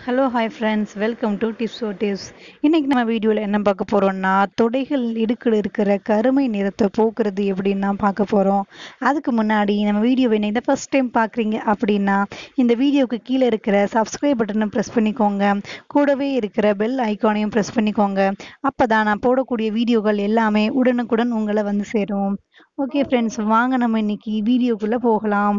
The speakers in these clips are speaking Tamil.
hello hi friends welcome to tips o tips இன்றைக்கி நம்ம வீடியோவில் என்ன பார்க்க போகிறோம்னா தொடைகள் இடுக்கில் இருக்கிற கருமை நிறத்தை போக்குறது எப்படின்னு தான் பார்க்க போகிறோம் அதுக்கு முன்னாடி நம்ம வீடியோவை இந்த ஃபஸ்ட் டைம் பார்க்குறீங்க அப்படின்னா இந்த வீடியோவுக்கு கீழே இருக்கிற சப்ஸ்கிரைப் பட்டனை ப்ரெஸ் பண்ணிக்கோங்க கூடவே இருக்கிற பெல் ஐக்கானையும் ப்ரெஸ் பண்ணிக்கோங்க அப்போ தான் நான் போடக்கூடிய வீடியோக்கள் எல்லாமே உடனுக்குடன் உங்களை வந்து சேரும் ஓகே ஃப்ரெண்ட்ஸ் வாங்க நம்ம இன்னைக்கு வீடியோக்குள்ளே போகலாம்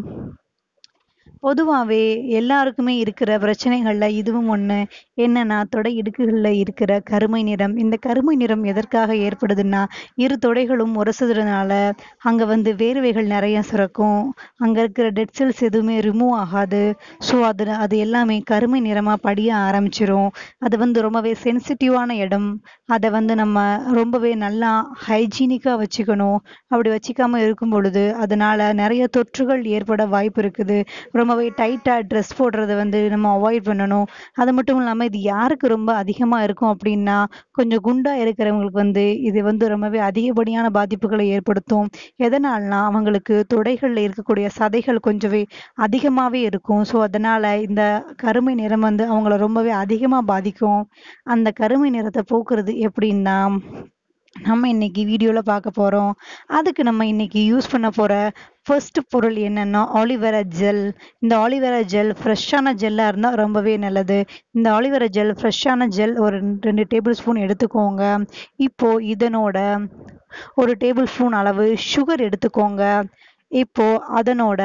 பொதுவாகவே எல்லாருக்குமே இருக்கிற பிரச்சனைகளில் இதுவும் ஒன்று என்னன்னா தொடை இடுக்குகளில் இருக்கிற கருமை நிறம் இந்த கருமை நிறம் எதற்காக ஏற்படுதுன்னா இரு தொடைகளும் உரசுறதுனால அங்கே வந்து வேர்வைகள் நிறைய சுரக்கும் அங்கே இருக்கிற டெட் செல்ஸ் எதுவுமே ரிமூவ் ஆகாது ஸோ அது அது எல்லாமே கருமை நிறமாக படிய ஆரம்பிச்சிரும் அது வந்து ரொம்பவே சென்சிட்டிவான இடம் அதை வந்து நம்ம ரொம்பவே நல்லா ஹைஜீனிக்காக வச்சுக்கணும் அப்படி வச்சுக்காம இருக்கும் பொழுது அதனால நிறைய தொற்றுகள் ஏற்பட வாய்ப்பு இருக்குது ரொம்பவே டைட்டாக ட்ரெஸ் போடுறத வந்து நம்ம அவாய்ட் பண்ணணும் அது மட்டும் இல்லாமல் இது யாருக்கு ரொம்ப அதிகமாக இருக்கும் அப்படின்னா கொஞ்சம் குண்டாக இருக்கிறவங்களுக்கு வந்து இது வந்து ரொம்பவே அதிகப்படியான பாதிப்புகளை ஏற்படுத்தும் எதனால்னா அவங்களுக்கு தொடைகளில் இருக்கக்கூடிய சதைகள் கொஞ்சமே அதிகமாகவே இருக்கும் ஸோ அதனால் இந்த கருமை நிறம் வந்து அவங்கள ரொம்பவே அதிகமாக பாதிக்கும் அந்த கருமை நிறத்தை போக்குறது எப்படின்னா நம்ம இன்னைக்கு வீடியோவில் பார்க்க போகிறோம் அதுக்கு நம்ம இன்னைக்கு யூஸ் பண்ண போகிற ஃபர்ஸ்ட் பொருள் என்னன்னா ஆலிவேரா ஜெல் இந்த ஆலிவேரா ஜெல் ஃப்ரெஷ்ஷான ஜெல்லாக இருந்தால் ரொம்பவே நல்லது இந்த ஆலிவேரா ஜெல் ஃப்ரெஷ்ஷான ஜெல் ஒரு ரெண்டு டேபிள் ஸ்பூன் எடுத்துக்கோங்க இப்போ இதனோட ஒரு டேபிள் ஸ்பூன் அளவு சுகர் எடுத்துக்கோங்க இப்போ அதனோட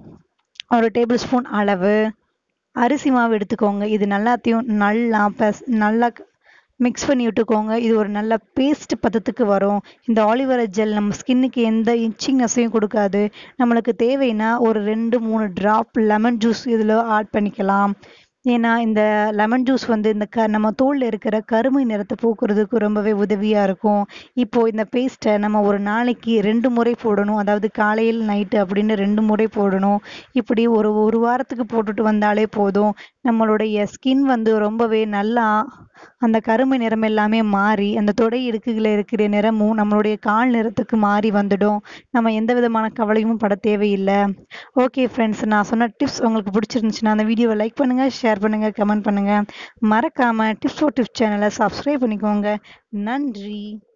ஒரு டேபிள் ஸ்பூன் அளவு அரிசி மாவு எடுத்துக்கோங்க இது நல்லாத்தையும் நல்லா பஸ் நல்லா மிக்ஸ் பண்ணி விட்டுக்கோங்க இது ஒரு நல்ல பேஸ்ட் பதத்துக்கு வரும் இந்த ஆலிவேரா ஜெல் நம்ம ஸ்கின்னுக்கு எந்த இச்சிங்னஸையும் கொடுக்காது நம்மளுக்கு தேவைன்னா ஒரு ரெண்டு மூணு ட்ராப் லெமன் ஜூஸ் இதில் ஆட் பண்ணிக்கலாம் ஏன்னா இந்த லெமன் ஜூஸ் வந்து இந்த க நம்ம தோலில் இருக்கிற கருமை நிறத்தை போக்குறதுக்கு ரொம்பவே உதவியாக இருக்கும் இப்போது இந்த பேஸ்ட்டை நம்ம ஒரு நாளைக்கு ரெண்டு முறை போடணும் அதாவது காலையில் நைட்டு அப்படின்னு ரெண்டு முறை போடணும் இப்படி ஒரு ஒரு வாரத்துக்கு போட்டுட்டு வந்தாலே போதும் நம்மளுடைய ஸ்கின் வந்து ரொம்பவே நல்லா அந்த கருமை நிறம் எல்லாமே மாறி அந்த தொடை இடுக்குகளில் இருக்கிற நிறமும் நம்மளுடைய கால் நிறத்துக்கு மாறி வந்துடும் நம்ம எந்த விதமான கவலையும் பட தேவையில்லை ஓகே ஃப்ரெண்ட்ஸ் நான் சொன்ன டிப்ஸ் உங்களுக்கு பிடிச்சிருந்துச்சுன்னா அந்த வீடியோவை லைக் பண்ணுங்கள் ஷேர் பண்ணுங்கள் கமெண்ட் பண்ணுங்கள் மறக்காமல் டிப்ஸ் ஓ டிப்ஸ் சேனலை சப்ஸ்கிரைப் பண்ணிக்கோங்க நன்றி